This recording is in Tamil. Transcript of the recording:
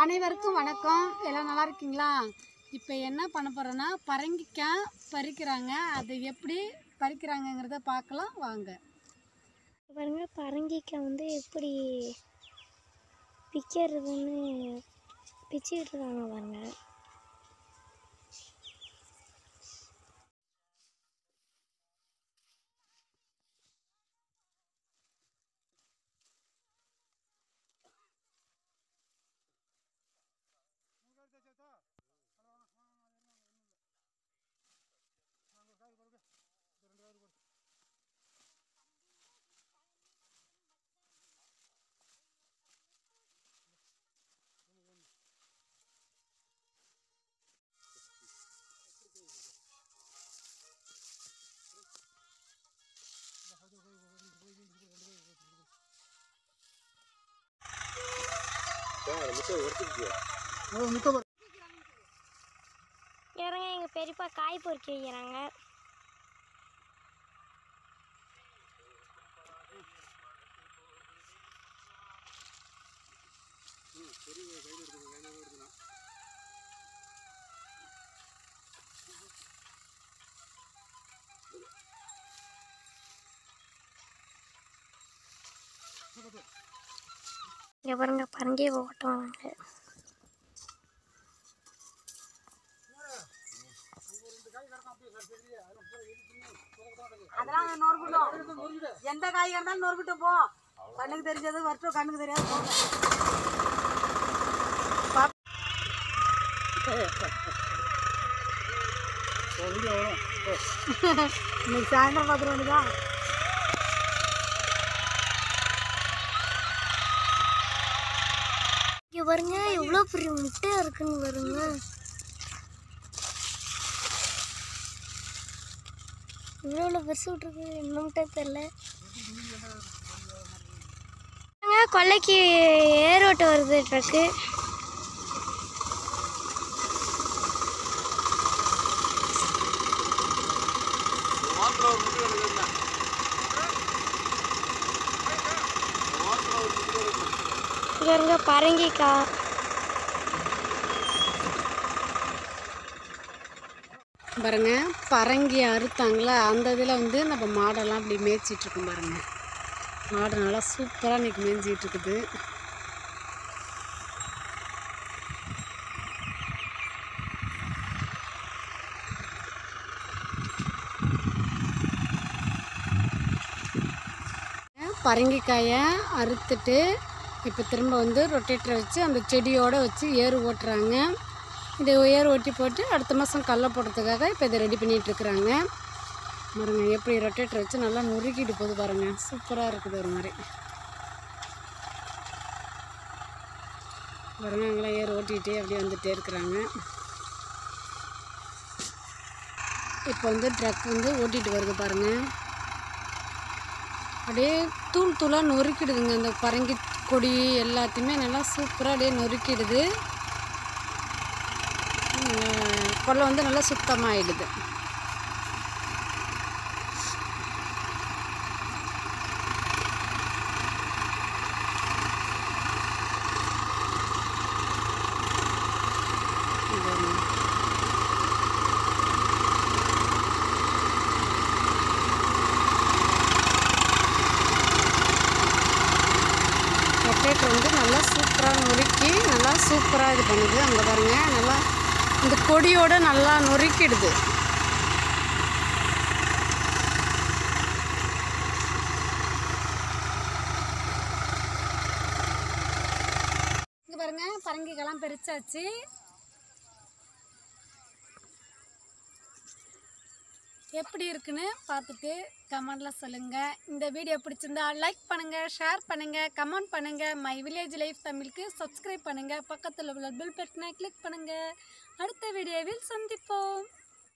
அனைவருக்கும் வணக்கம் எல்லாம் நல்லா இருக்கீங்களா இப்போ என்ன பண்ண போகிறோன்னா பரங்கிக்காய் பறிக்கிறாங்க அது எப்படி பறிக்கிறாங்கங்கிறத பார்க்கலாம் வாங்க பாருங்க பரங்கிக்காய் வந்து எப்படி பிக்கிறதுன்னு பிச்சுக்கிட்டு இருக்காங்க பாருங்க இறங்க எங்கள் பெரியப்பா காய் பொறுக்கி வைக்கிறாங்க இங்கே பாருங்க பரங்கி ஓட்டுவாங்க அதெல்லாம் நொறுக்கட்டும் எந்த காய்கறி இருந்தாலும் நொறுக்கட்டும் போ கண்ணுக்கு தெரிஞ்சது வரட்டும் கண்ணுக்கு தெரியாது போங்க இன்னைக்கு சாயந்தரம் பார்த்துட்டு வேண்டியதான் இங்கே பாருங்க எவ்வளோ பெரிய முட்டை இருக்குன்னு பாருங்க இவ்வளோ பெருசு விட்ருக்கு என்ன முட்டை தெரில கொல்லைக்கு ஏர் ஓட்ட வருது ட்ரக்கு இங்க இருங்க பரங்கிக்காய் பாருங்க பரங்கி அறுத்தாங்களா அந்த இதில் வந்து நம்ம மாடெல்லாம் அப்படி மேய்ச்சிட்டு இருக்கோம் பாருங்க மாடு நல்லா சூப்பராக இன்னைக்கு மேய்ஞ்சிட்டு இருக்குது பரங்கிக்காயை அறுத்துட்டு இப்போ திரும்ப வந்து ரொட்டேட்டரை வச்சு அந்த செடியோடு வச்சு ஏறு ஓட்டுறாங்க இது ஏர் ஓட்டி போட்டு அடுத்த மாதம் கடல போடுறதுக்காக இப்போ இதை ரெடி பண்ணிட்டு இருக்கிறாங்க பாருங்க எப்படி ரொட்டேட்டர் வச்சு நல்லா நுறுக்கிட்டு போகுது பாருங்க சூப்பராக இருக்குது ஒரு மாதிரி பாருங்க அங்கெல்லாம் ஏர் ஓட்டிகிட்டே அப்படியே வந்துகிட்டே இருக்கிறாங்க இப்போ வந்து ட்ரக் வந்து ஓட்டிகிட்டு வருது பாருங்க அப்படியே தூள் தூளாக நொறுக்கிடுதுங்க அந்த பரங்கி கொடி எல்லாத்தையுமே நல்லா சூப்பராக அப்படியே நொறுக்கிடுது உம், கொல்லை வந்து நல்லா சுத்தமாகிடுது ரொட்டேட்டர் வந்து நல்லா சூப்பராக நொறுக்கி நல்லா சூப்பராக இது பண்ணுது அங்கே பாருங்க நல்லா இந்த கொடியோட நல்லா நொறுக்கிடுது இங்கே பாருங்க பரங்கிக்கெல்லாம் பிரிச்சாச்சு எப்படி இருக்குன்னு பார்த்துட்டு கமெண்டில் சொல்லுங்கள் இந்த வீடியோ பிடிச்சிருந்தா லைக் பண்ணுங்கள் ஷேர் பண்ணுங்கள் கமெண்ட் பண்ணுங்கள் மை வில்லேஜ் லைஃப் தமிழுக்கு சப்ஸ்கிரைப் பண்ணுங்கள் பக்கத்தில் உள்ள பில் பட்டனை கிளிக் பண்ணுங்கள் அடுத்த வீடியோவில் சந்திப்போம்